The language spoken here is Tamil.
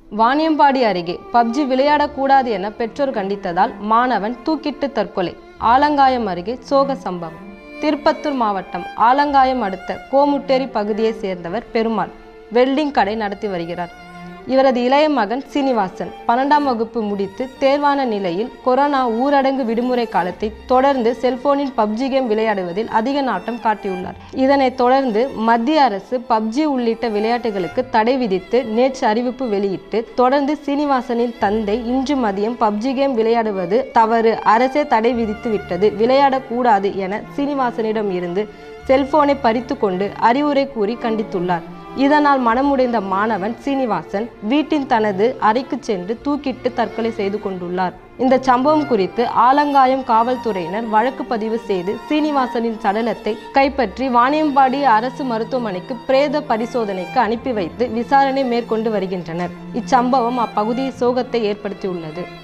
வாணியம்பாடி அருகே பப்ஜி விளையாடக்கூடாது என பெற்றோர் கண்டித்ததால் மாணவன் தூக்கிட்டு தற்கொலை ஆலங்காயம் அருகே சோக சம்பவம் திருப்பத்தூர் மாவட்டம் ஆலங்காயம் அடுத்த கோமுட்டேரி பகுதியைச் சேர்ந்தவர் பெருமாள் வெல்டிங் கடை நடத்தி வருகிறார் இவரது இளைய மகன் சீனிவாசன் பன்னெண்டாம் வகுப்பு முடித்து தேர்வான நிலையில் கொரோனா ஊரடங்கு விடுமுறை காலத்தை தொடர்ந்து செல்போனில் பப்ஜி கேம் விளையாடுவதில் அதிக நாட்டம் காட்டியுள்ளார் இதனைத் தொடர்ந்து மத்திய அரசு பப்ஜி உள்ளிட்ட விளையாட்டுகளுக்கு தடை விதித்து நேற்று அறிவிப்பு வெளியிட்டு தொடர்ந்து சீனிவாசனின் தந்தை இன்று மதியம் பப்ஜி கேம் விளையாடுவது தவறு அரசே தடை விதித்து விட்டது விளையாடக்கூடாது என சீனிவாசனிடம் இருந்து செல்போனை பறித்து கொண்டு அறிவுரை கூறி கண்டித்துள்ளார் இதனால் மனமுடைந்த மாணவன் சீனிவாசன் வீட்டின் தனது அறைக்கு சென்று தூக்கிட்டு தற்கொலை செய்து கொண்டுள்ளார் இந்த சம்பவம் குறித்து ஆலங்காயம் காவல்துறையினர் வழக்கு பதிவு செய்து சீனிவாசனின் சடலத்தை கைப்பற்றி வாணியம்பாடி அரசு மருத்துவமனைக்கு பிரேத பரிசோதனைக்கு அனுப்பி வைத்து விசாரணை மேற்கொண்டு வருகின்றனர் இச்சம்பவம் அப்பகுதியில் சோகத்தை ஏற்படுத்தியுள்ளது